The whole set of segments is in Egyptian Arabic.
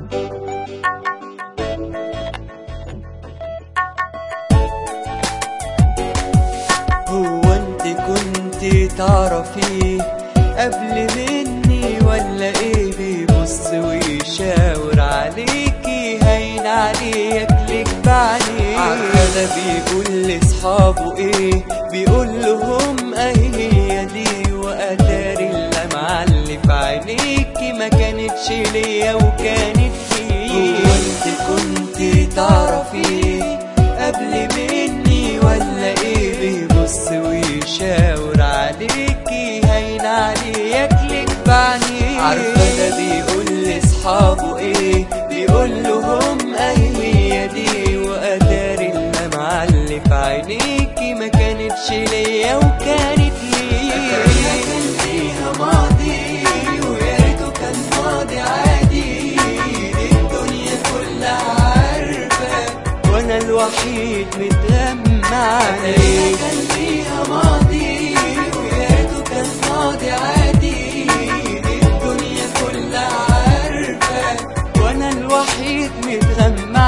هو انت كنت تعرفيه قبل مني ولا ايه بيبص ويشاور عليكي هين عليه ياكلك بعينيه عارفة ده بيقول لاصحابه ايه بيقول لهم اهي هي دي واتاري اللمعة اللي في عينيكي ما كانتش ليا وكانت فيه هو انت كنت تعرفيه قبل مني ولا ايه بيبص ويشاور عليكي هين عليه ياكلك بعينيه عارفة ده بيقول لاصحابه ايه بيقول لهم اهي هي دي واتاري اللمعة اللي في عينيكي ما كانتش ليا وكانت ليه كان ليها ماضي ويا ريته كان ماضي عادي دي الدنيا كلها عارفة وانا الوحيد متغمى عليه كان ليها ماضي ويا ريته كان ماضي عادي دي الدنيا كلها عارفة وانا الوحيد متغمى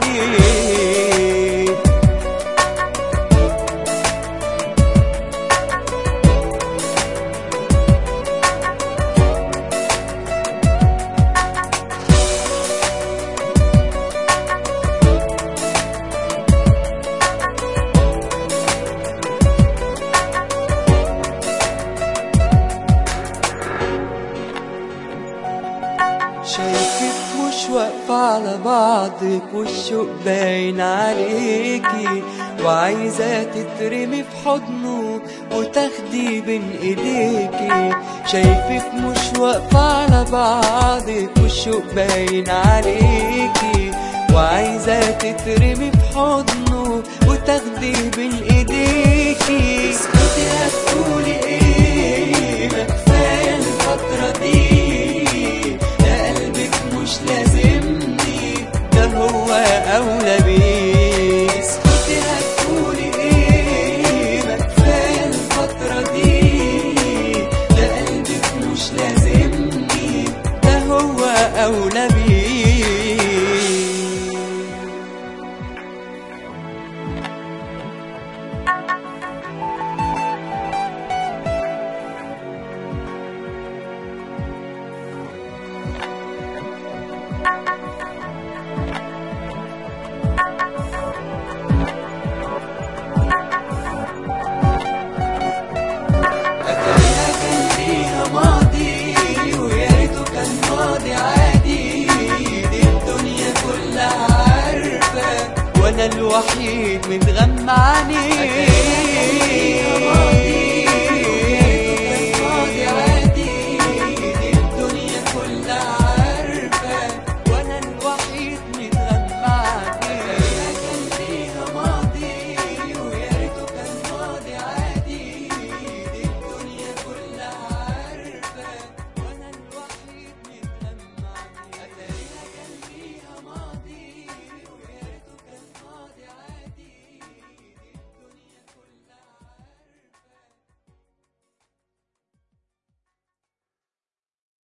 عليه شايفك مش واقفة على بعضك والشوق باين عليكي وعايزة تترمي في حضنه وتاخدي بين ايديكي شايفك مش واقفة على بعضك والشوق باين عليكي وعايزة تترمي في حضنه وتاخدي بين ايديكي اسكتي هتقولي ايه ما كفاية الفترة دي ده قلبك مش لازمني ده هو أولى بيه اسكتي هتقولي ايه ما كفاية الفترة دي ده قلبك مش لازمني ده هو أولى بيه أتاريها كان ليها ماضي ويا ريته كان ماضي عادي دي الدنيا كلها عارفة وأنا الوحيد متغمى عليه